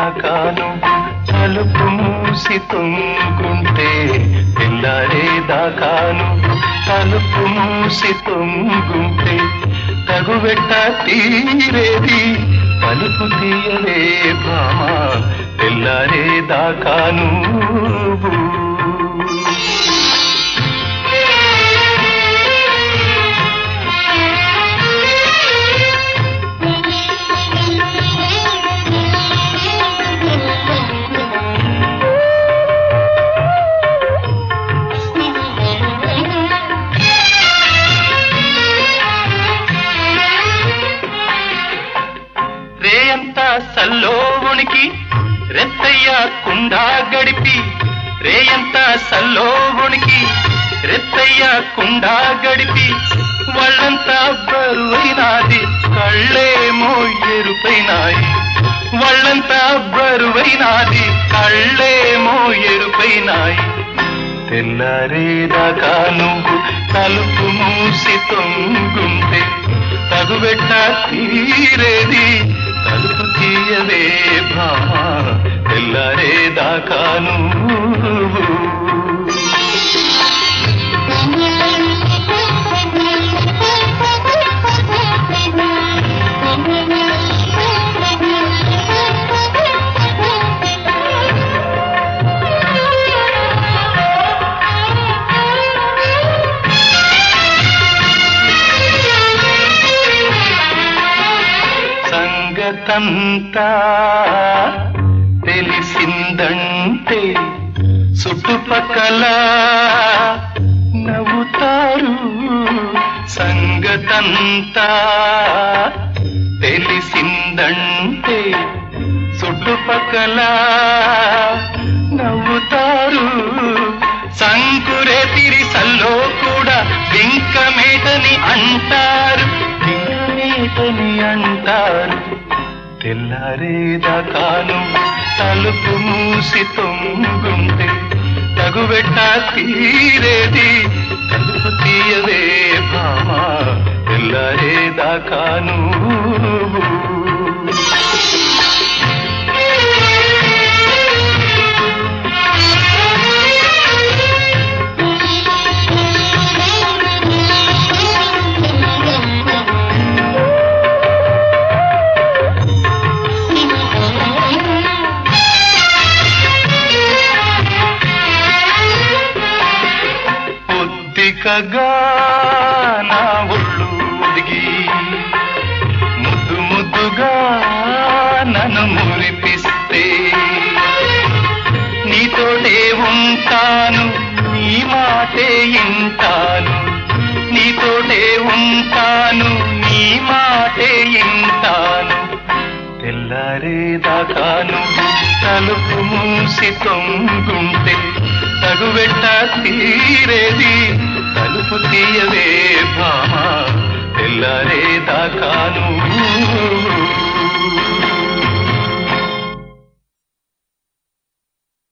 దాకాను తలుపు మూసి తొంగుంటే తెల్లారే దాకాను తలుపు మూసి తొంగుంటే తగువెట్ట తీరేది తలుపు తీయలే భామ తెల్లారే దాకాను రేయంతా సల్లో ఉనికి రెత్తయ్య కుండా గడిపి రేయంతా సల్లో ఉనికి రెత్తయ్య కుండా గడిపి వాళ్ళంతా బరువైనాది కళ్ళేమో ఎరుపైనాయి వాళ్ళంతా బరువైనాది కళ్ళేమో ఎరుపైనాయి తెల్లారేదాకా నువ్వు తలుపు మూసి తొంగుంటే తగుబెట్ట తీరేది తలుపు తీయవే భామ తెల్లారేదాకా నువ్వు సంగతంతా తెలిసిందంటే చుట్టుపక్కల నవ్వుతారు సంగతంతా తెలిసిందంటే చుట్టుపక్కల నవ్వుతారు సంకురే తిరిసల్లో కూడా వింకమేటని అంటారు వింకమేటని అంటారు తెల్లారేదాకాను తలుపు మూసి తొంగుంటే తగుబెట్ట తీరేది తలుపు తీయవే భామ తెల్లారేదాకాను పొద్దికగా నా ఒళ్ళు ఒదిగి ముద్దు ముద్దుగా నన్ను మురిపిస్తే నీతోటే ఉంటాను నీ మాటే ఇంటాను నీతోటే ఉంటాను నీ మాటే ఇంటాను తెల్లారేదాకాను తలుపు మూసి తొంగుంటే తగువెట్ట తీరేది తలుపు తీయవే భామ తెల్లారేదాకాను